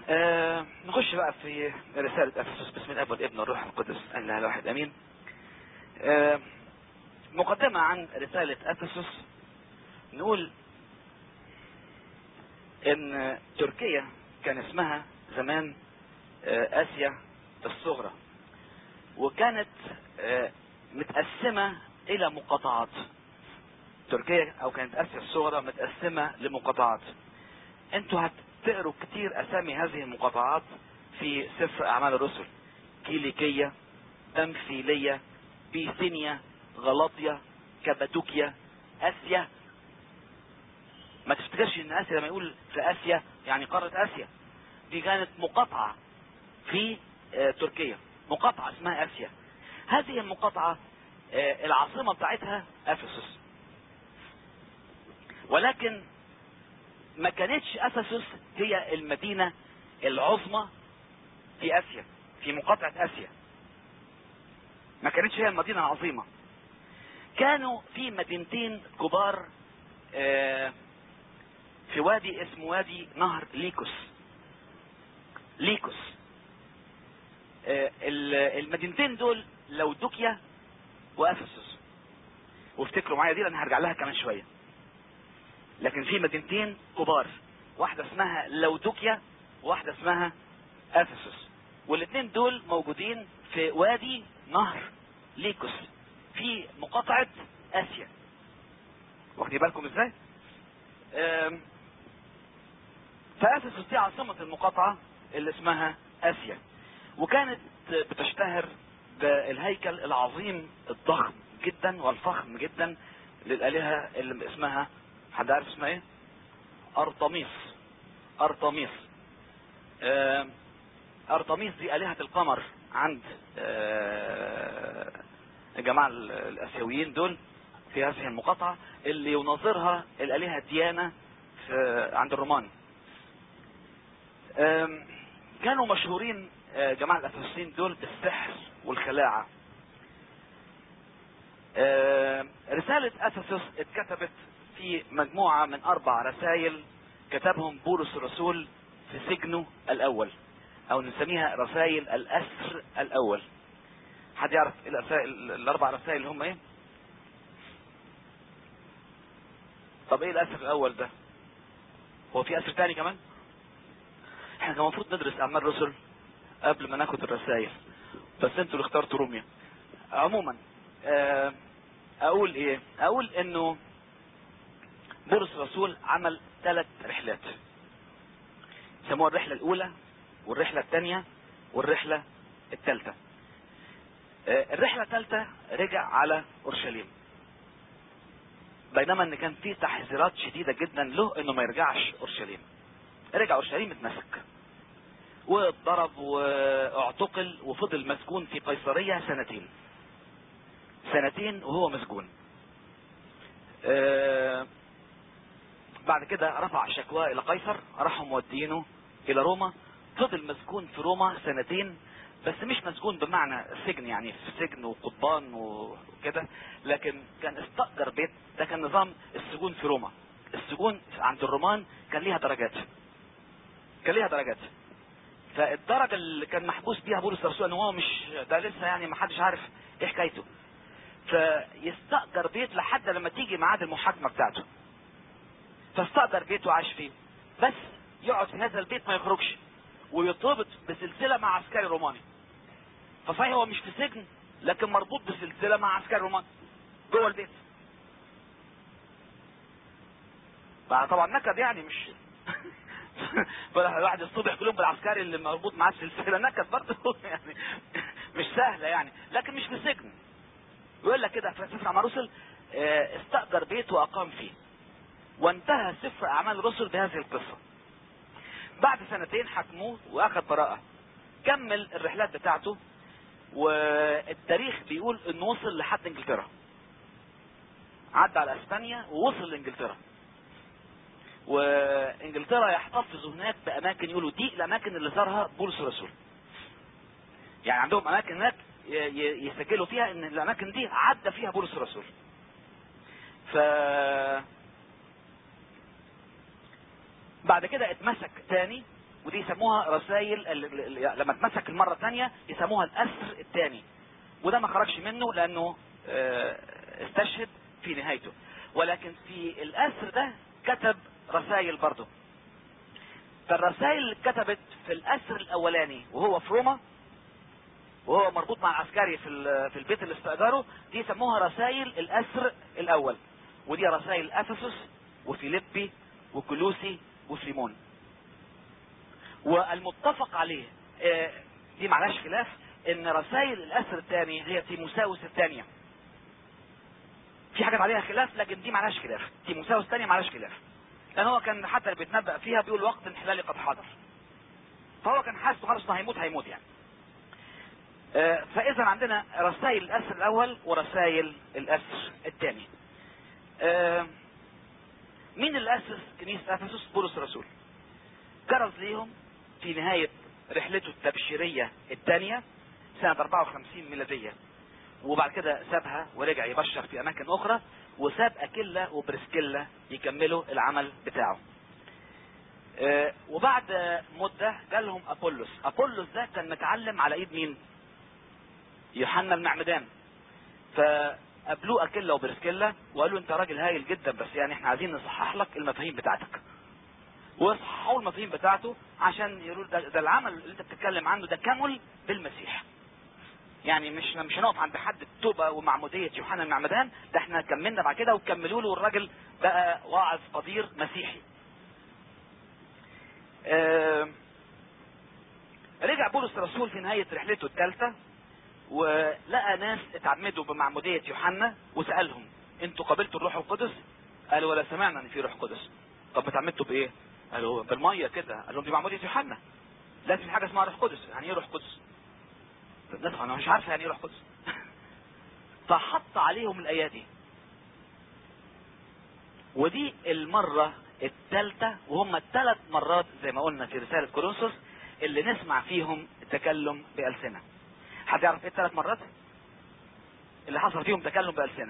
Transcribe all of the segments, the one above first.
آه نخش بقى في رسالة أفسس بسم الله والابن والروح القدس الله الواحد أمين آه مقدمة عن رسالة أفسس نقول إن تركيا كان اسمها زمان آه آسيا الصغرى وكانت آه متقسمة إلى مقاطعات تركيا أو كانت آسيا الصغرى متقسمة لمقاطعات انتوا هتقروا كتير اسامي هذه المقاطعات في سفر اعمال الرسل كيليكية تمثيلية بيثينيا غلاطيا كابادوكيا اسيا ما تفتكرش ان اسيا لما يقول في اسيا يعني قارة اسيا دي كانت مقاطعة في آه تركيا مقاطعة اسمها اسيا هذه المقاطعة آه العاصمة بتاعتها افسس ولكن ما كانتش افسس هي المدينة العظمى في اسيا في مقاطعة اسيا ما كانتش هي المدينة العظيمة كانوا في مدينتين كبار آه في وادي اسمه وادي نهر ليكوس ليكوس آه المدينتين دول لودوكيا وافسس وافتكروا معايا دي انا هرجع لها كمان شويه لكن في مدينتين كبار واحدة اسمها لودوكيا وواحدة اسمها افسس والاثنين دول موجودين في وادي نهر ليكوس في مقاطعة اسيا واخدين بالكم ازاي فافسس دي عاصمة المقاطعة اللي اسمها اسيا وكانت بتشتهر بالهيكل العظيم الضخم جدا والفخم جدا للآلهة اللي اسمها حد عارف اسمها ايه ارطميس ارطميس آه ارطميس دي الهة القمر عند آه الجماعة الاسيويين دول في هذه المقاطعة اللي يناظرها الالهة ديانا في عند الرومان آه كانوا مشهورين جماعة الافسسيين دول بالسحر والخلاعة رسالة افسس اتكتبت في مجموعة من اربع رسائل كتبهم بولس الرسول في سجنه الاول او نسميها رسائل الاسر الاول حد يعرف الرسائل الاربع رسائل اللي هم ايه طب ايه الاسر الاول ده هو في اسر تاني كمان احنا كان المفروض ندرس اعمال الرسل قبل ما ناخد الرسائل بس انتوا اللي اخترتوا روميا عموما اقول ايه اقول انه بولس الرسول عمل ثلاث رحلات سموها الرحلة الأولى والرحلة الثانية والرحلة الثالثة الرحلة الثالثة رجع على أورشليم بينما ان كان في تحذيرات شديدة جدا له انه ما يرجعش أورشليم رجع أورشليم اتمسك واتضرب واعتقل وفضل مسجون في قيصرية سنتين سنتين وهو مسجون أه بعد كده رفع شكوى الى قيصر راحوا مودينه الى روما فضل مسجون في روما سنتين بس مش مسجون بمعنى سجن يعني في سجن وقضبان وكده لكن كان استأجر بيت ده كان نظام السجون في روما السجون عند الرومان كان ليها درجات كان ليها درجات فالدرجة اللي كان محبوس بيها بولس الرسول ان هو مش ده لسه يعني ما حدش عارف ايه حكايته فيستأجر بيت لحد لما تيجي ميعاد المحاكمة بتاعته فاستأجر بيت وعاش فيه بس يقعد في هذا البيت ما يخرجش ويرتبط بسلسلة مع عسكري روماني فصحيح هو مش في سجن لكن مربوط بسلسلة مع عسكري روماني جوه البيت بقى طبعا نكد يعني مش الواحد يصطبح كل يوم بالعسكري اللي مربوط معاه السلسلة نكد برضه يعني مش سهلة يعني لكن مش في سجن يقول لك كده في سفر اعمال الرسل استأجر بيت واقام فيه وانتهى سفر اعمال الرسل بهذه القصة بعد سنتين حكموه واخذ براءة كمل الرحلات بتاعته والتاريخ بيقول انه وصل لحد انجلترا عدى على اسبانيا ووصل لانجلترا وانجلترا يحتفظوا هناك باماكن يقولوا دي الاماكن اللي زارها بولس الرسول يعني عندهم اماكن هناك يسجلوا فيها ان الاماكن دي عدى فيها بولس الرسول ف بعد كده اتمسك تاني ودي يسموها رسائل لما اتمسك المرة الثانية يسموها الأسر الثاني وده ما خرجش منه لأنه اه استشهد في نهايته ولكن في الأسر ده كتب رسائل برضه فالرسائل اللي اتكتبت في الأسر الأولاني وهو في روما وهو مربوط مع العسكري في في البيت اللي استأجره دي يسموها رسائل الأسر الأول ودي رسائل أفسس وفيليبي وكلوسي وفليمون والمتفق عليه دي معلاش خلاف ان رسائل الاسر الثاني هي تيموساوس الثانية في حاجات عليها خلاف لكن دي معلاش خلاف تيموساوس الثانية معلاش خلاف لان هو كان حتى اللي بيتنبأ فيها بيقول وقت انحلالي قد حضر فهو كان حاسس خلاص انه هيموت هيموت يعني فاذا عندنا رسائل الاسر الاول ورسائل الاسر الثاني مين اللي اسس كنيسة افسس بولس الرسول كرز ليهم في نهاية رحلته التبشيرية الثانية سنة 54 ميلادية وبعد كده سابها ورجع يبشر في اماكن اخرى وساب اكيلا وبرسكيلا يكملوا العمل بتاعه أه وبعد مدة جالهم ابولس ابولس ده كان متعلم على ايد مين يوحنا المعمدان فقابلوه اكيلا وبرسكيلا وقالوا انت راجل هايل جدا بس يعني احنا عايزين نصحح لك المفاهيم بتاعتك وصححوا المفاهيم بتاعته عشان يقولوا ده, ده العمل اللي انت بتتكلم عنه ده كمل بالمسيح يعني مش مش هنقف عند حد التوبه ومعموديه يوحنا المعمدان ده احنا كملنا بعد كده وكملوا له والراجل بقى واعظ قدير مسيحي اه رجع بولس الرسول في نهايه رحلته الثالثه ولقى ناس اتعمدوا بمعموديه يوحنا وسالهم انتوا قابلتوا الروح القدس قالوا ولا سمعنا ان في روح قدس طب اتعمدتوا بايه قالوا بالميه كده قال لهم دي معموديه يوحنا لازم في حاجه اسمها روح قدس يعني ايه روح قدس الناس انا مش عارفه يعني ايه روح قدس فحط عليهم الايادي ودي المره الثالثه وهم الثلاث مرات زي ما قلنا في رساله كورنثوس اللي نسمع فيهم التكلم بالسنه حد يعرف ايه الثلاث مرات اللي حصل فيهم تكلم بالسنه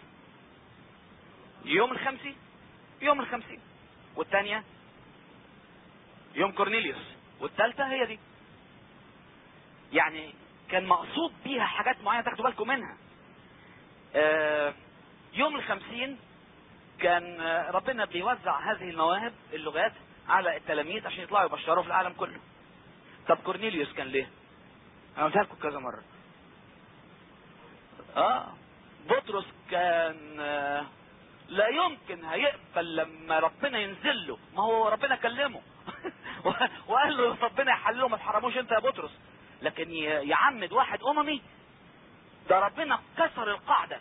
يوم الخمسين يوم الخمسين والثانيه يوم كورنيليوس والثالثه هي دي يعني كان مقصود بيها حاجات معينة تاخدوا بالكم منها آه يوم الخمسين كان ربنا بيوزع هذه المواهب اللغات على التلاميذ عشان يطلعوا يبشروا في العالم كله طب كورنيليوس كان ليه انا قلتها لكم كذا مرة اه بطرس كان آه لا يمكن هيقبل لما ربنا ينزل له ما هو ربنا كلمه وقال له ربنا يحلله ما تحرموش انت يا بطرس لكن يعمد واحد اممي ده ربنا كسر القاعدة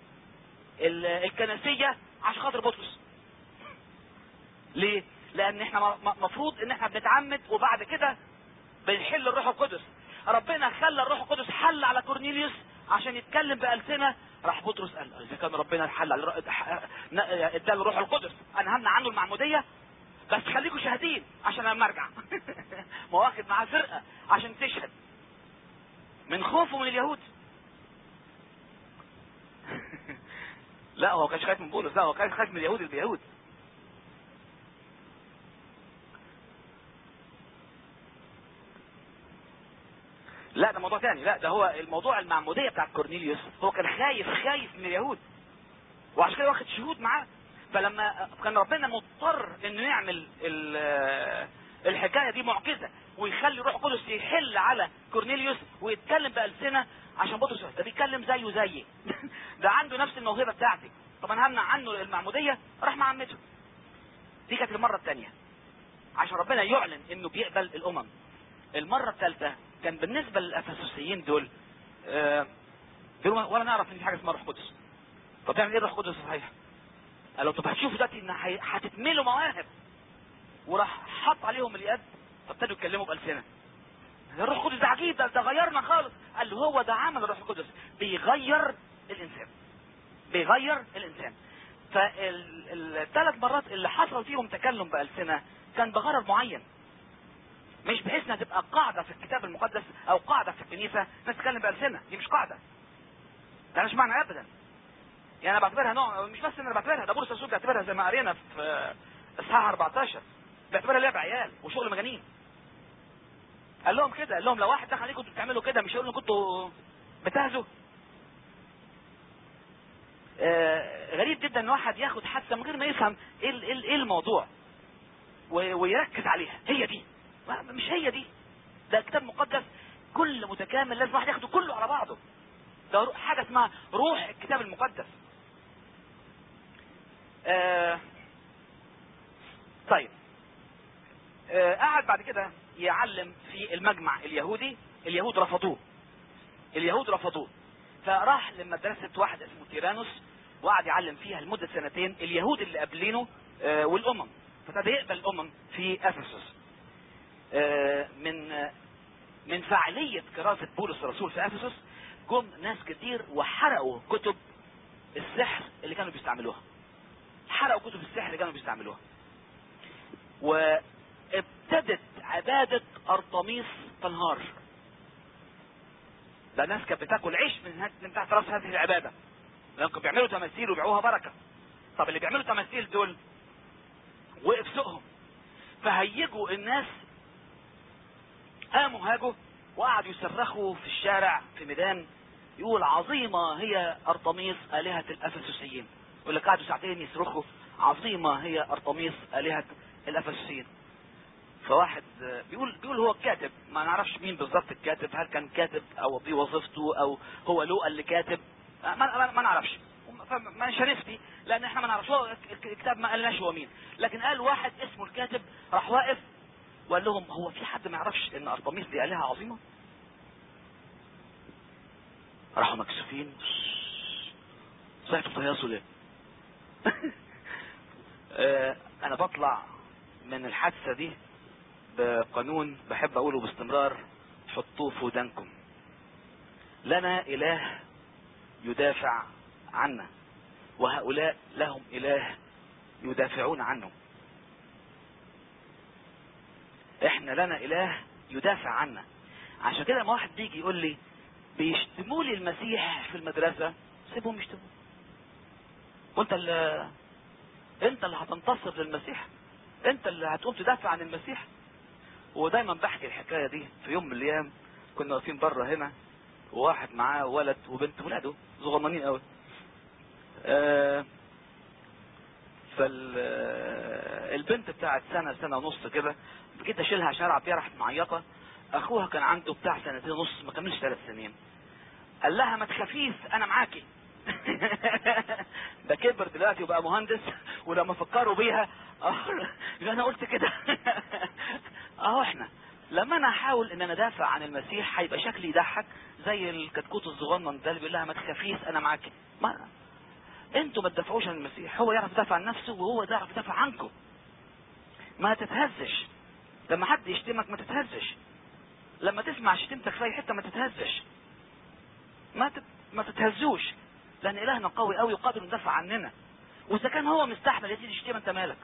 الكنسية عشان خاطر بطرس ليه لان احنا مفروض ان احنا بنتعمد وبعد كده بنحل الروح القدس ربنا خلى الروح القدس حل على كورنيليوس عشان يتكلم بألسنة راح بطرس قال اذا كان ربنا حل على اداله الروح القدس انا همنع عنه المعمودية بس خليكم شاهدين عشان لما ارجع ما واخد معاه فرقة عشان تشهد من خوفه من اليهود لا هو كانش خايف من بولس لا هو كان خايف من اليهود اليهود لا ده موضوع تاني لا ده هو الموضوع المعمودية بتاعت كورنيليوس هو كان خايف خايف من اليهود وعشان كده واخد شهود معاه فلما كان ربنا مضطر انه يعمل الحكاية دي معجزة ويخلي روح قدس يحل على كورنيليوس ويتكلم بألسنة عشان بطرس ده بيتكلم زيه زيي ده عنده نفس الموهبة بتاعتي طب انا همنع عنه المعمودية راح معمته دي كانت المرة الثانية عشان ربنا يعلن انه بيقبل الامم المرة الثالثة كان بالنسبة للافسوسيين دول آه دول ولا نعرف ان في حاجة اسمها روح قدس طب تعمل ايه روح قدس صحيح قالوا طب هتشوفوا دلوقتي ان هتتملوا مواهب وراح حط عليهم اليد فابتدوا يتكلموا بألسنة الروح القدس ده عجيب ده, ده غيرنا خالص قال له هو ده عمل الروح القدس بيغير الانسان بيغير الانسان فالثلاث مرات اللي حصل فيهم تكلم بألسنة كان بغرض معين مش بحيث انها تبقى قاعدة في الكتاب المقدس او قاعدة في الكنيسة ناس تتكلم بألسنة دي مش قاعدة ده مش معنى ابدا يعني انا بعتبرها نوع مش بس ان انا بعتبرها ده بولس الرسول بيعتبرها زي ما قرينا في اصحاح 14 بيعتبرها لعب عيال وشغل مجانين قال لهم كده قال لهم لو واحد دخل عليكم كنتوا بتعملوا كده مش هيقول كنتوا بتهزوا آه غريب جدا ان واحد ياخد حادثه من غير ما يفهم ايه ال- ايه ايه الموضوع و- ويركز عليها هي دي ما- مش هي دي ده كتاب مقدس كل متكامل لازم واحد ياخده كله على بعضه ده رو- حاجه اسمها روح الكتاب المقدس آه طيب آه قعد بعد كده يعلم في المجمع اليهودي اليهود رفضوه اليهود رفضوه فراح لمدرسة واحد اسمه تيرانوس وقعد يعلم فيها لمدة سنتين اليهود اللي قابلينه آه والأمم فابتدى يقبل الأمم في أفسس آه من آه من فعالية كراسة بولس الرسول في أفسس جم ناس كتير وحرقوا كتب السحر اللي كانوا بيستعملوها حرقوا كتب السحر اللي كانوا بيستعملوها وابتدت عبادة أرطميس تنهار ده ناس كانت بتاكل عيش من, هاد- من تحت راس هذه العبادة لأنهم كانوا بيعملوا تماثيل وبيعوها بركة طب اللي بيعملوا تماثيل دول وقف سوقهم فهيجوا الناس قاموا هاجوا وقعدوا يصرخوا في الشارع في ميدان يقول عظيمة هي أرطميس آلهة الأفسسيين يقول لك قعدوا ساعتين يصرخوا عظيمة هي أرطميس آلهة الأفسسيين فواحد آه، بيقول بيقول هو الكاتب ما نعرفش مين بالظبط الكاتب هل كان كاتب او دي وظيفته او هو لوقا اللي كاتب آه، ما, ما, ما نعرفش فما مش هنفتي لان احنا ما نعرفش هو الك- الكتاب ما قالناش هو مين لكن قال واحد اسمه الكاتب راح واقف وقال لهم هو في حد ما يعرفش ان ارطميس دي الهه عظيمه راحوا مكسوفين صحتوا تهيصوا ليه آه، انا بطلع من الحادثه دي بقانون بحب اقوله باستمرار حطوه في ودانكم لنا اله يدافع عنا وهؤلاء لهم اله يدافعون عنه احنا لنا اله يدافع عنا عشان كده لما واحد بيجي يقول لي بيشتموا لي المسيح في المدرسه سيبهم يشتموا وانت اللي انت اللي هتنتصر للمسيح انت اللي هتقوم تدافع عن المسيح ودايما بحكي الحكايه دي في يوم من الايام كنا واقفين بره هنا وواحد معاه ولد وبنت ولاده صغننين قوي آه فالبنت بتاعت سنه سنه ونص كده جيت اشيلها عشان العب بيها راحت معيطه اخوها كان عنده بتاع سنتين ونص ما كملش ثلاث سنين قال لها ما تخافيش انا معاكي ده كبر دلوقتي وبقى مهندس ولما فكروا بيها اه يبقى انا قلت كده اهو احنا لما انا احاول ان انا ادافع عن المسيح هيبقى شكلي يضحك زي الكتكوت الصغنن ده اللي بيقول لها ما تخافيش انا معاكي ما انتوا ما تدافعوش عن المسيح هو يعرف يدافع عن نفسه وهو يعرف يدافع عنكم ما تتهزش لما حد يشتمك ما تتهزش لما تسمع شتمتك في اي حته ما تتهزش ما تت... ما تتهزوش لان الهنا قوي قوي وقادر يدافع عننا واذا كان هو مستحمل يا سيدي يشتم انت مالك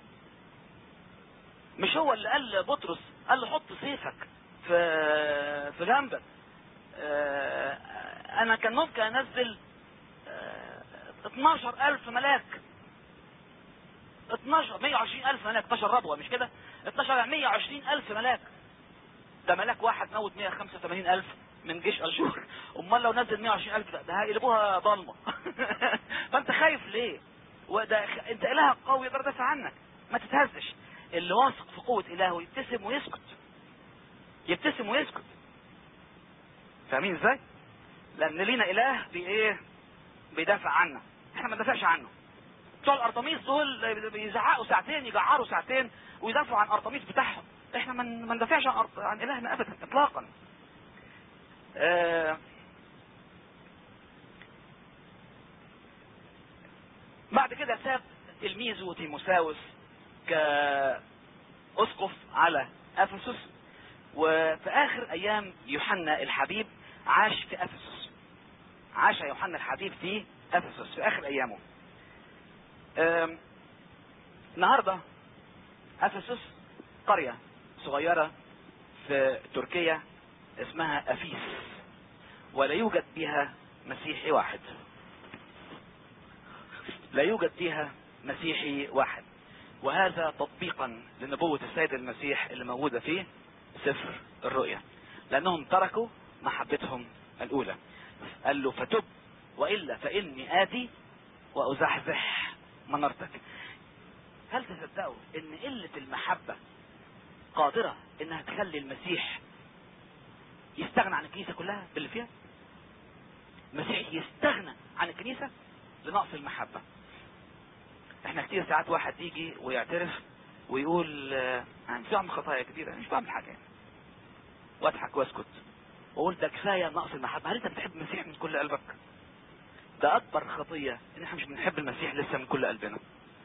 مش هو اللي قال لبطرس قال له حط سيفك في في جنبك آه، انا كان ممكن انزل آه، 12 الف ملاك 12 120 الف ملاك 12 ربوه مش كده 12 120 الف ملاك ده ملاك واحد موت 185 الف من جيش اشور امال لو نزل 120 الف ده هيقلبوها ضلمه فانت خايف ليه وده انت الهك قوي يقدر يدافع عنك ما تتهزش اللي واثق في قوه الهه يبتسم ويسكت يبتسم ويسكت فاهمين ازاي لان لينا اله بي ايه بيدافع عنا احنا ما ندافعش عنه بتوع الارطميس دول بيزعقوا ساعتين يجعروا ساعتين ويدافعوا عن ارطميس بتاعهم احنا ما ما ندافعش عن, أرط- عن الهنا ابدا اطلاقا آه بعد كده ساب تلميذه تيموساوس كأسقف على أفسس وفي آخر أيام يوحنا الحبيب عاش في أفسس عاش يوحنا الحبيب في أفسس في آخر أيامه آم، النهاردة أفسس قرية صغيرة في تركيا اسمها أفيس ولا يوجد بها مسيحي واحد لا يوجد فيها مسيحي واحد وهذا تطبيقا لنبوة السيد المسيح اللي موجودة في سفر الرؤيا لانهم تركوا محبتهم الاولى قال له فتب والا فاني اتي وازحزح منارتك هل تصدقوا ان قلة المحبة قادرة انها تخلي المسيح يستغنى عن الكنيسة كلها باللي فيها المسيح يستغنى عن الكنيسة لنقص المحبة احنا كتير ساعات واحد يجي ويعترف ويقول آه، انا مش بعمل خطايا كبيرة مش بعمل حاجة يعني واضحك واسكت واقول ده كفاية نقص المحبة هل انت بتحب المسيح من كل قلبك ده اكبر خطية ان احنا مش بنحب المسيح لسه من كل قلبنا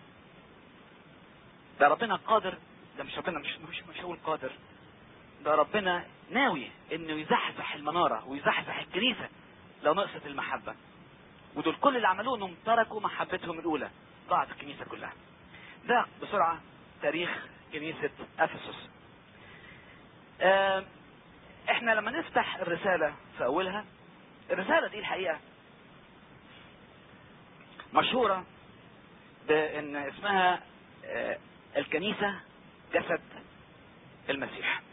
ده ربنا قادر ده مش ربنا مش مش مش هقول قادر ده ربنا ناوي انه يزحزح المنارة ويزحزح الكنيسة لو نقصت المحبة ودول كل اللي عملوه انهم تركوا محبتهم الاولى ضاعت الكنيسة كلها ده بسرعة تاريخ كنيسة افسس آه احنا لما نفتح الرسالة في اولها الرسالة دي الحقيقة مشهورة بان اسمها آه الكنيسة جسد المسيح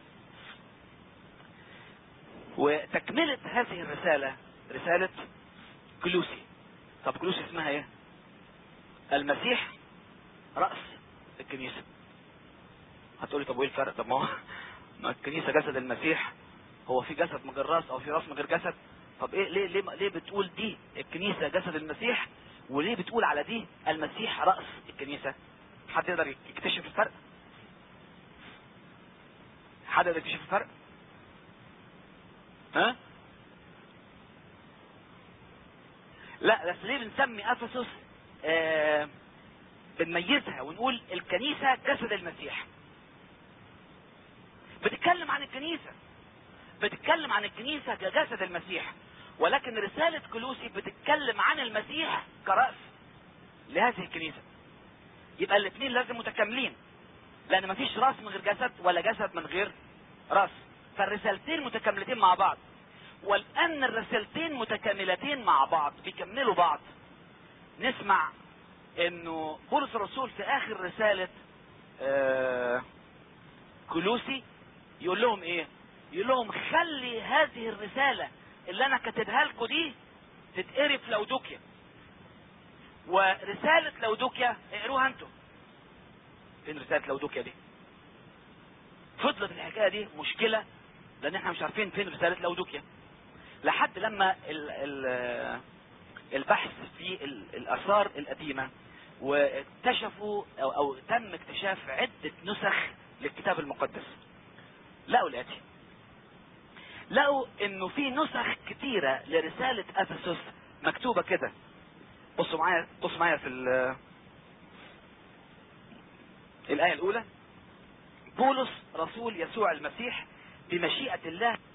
وتكملة هذه الرسالة رسالة كلوسي طب كلوسي اسمها ايه المسيح رأس الكنيسة هتقولي طب وايه الفرق طب ما هو ما الكنيسة جسد المسيح هو في جسد من غير راس او في راس من غير جسد طب ايه ليه ليه ليه بتقول دي الكنيسة جسد المسيح وليه بتقول على دي المسيح رأس الكنيسة حد يقدر يكتشف الفرق حد يقدر يكتشف الفرق ها لا بس ليه بنسمي افسس آه بنميزها ونقول الكنيسة جسد المسيح بتتكلم عن الكنيسة بتتكلم عن الكنيسة كجسد المسيح ولكن رسالة كلوسي بتتكلم عن المسيح كرأس لهذه الكنيسة يبقى الاثنين لازم متكاملين لان مفيش راس من غير جسد ولا جسد من غير راس فالرسالتين متكاملتين مع بعض والان الرسالتين متكاملتين مع بعض بيكملوا بعض نسمع انه بولس الرسول في اخر رسالة آه كلوسي يقول لهم ايه يقول لهم خلي هذه الرسالة اللي انا كاتبها لكم دي تتقري في لودوكيا ورسالة لودوكيا اقروها انتم فين رسالة لودوكيا دي فضلت الحكاية دي مشكلة لان احنا مش عارفين فين رسالة لودوكيا لحد لما ال ال البحث في ال الاثار القديمة واكتشفوا او, أو تم اكتشاف عدة نسخ للكتاب المقدس لقوا الاتي لقوا انه في نسخ كتيرة لرسالة افسس مكتوبة كده بصوا معايا بصوا معايا في الآية الأولى بولس رسول يسوع المسيح بمشيئة الله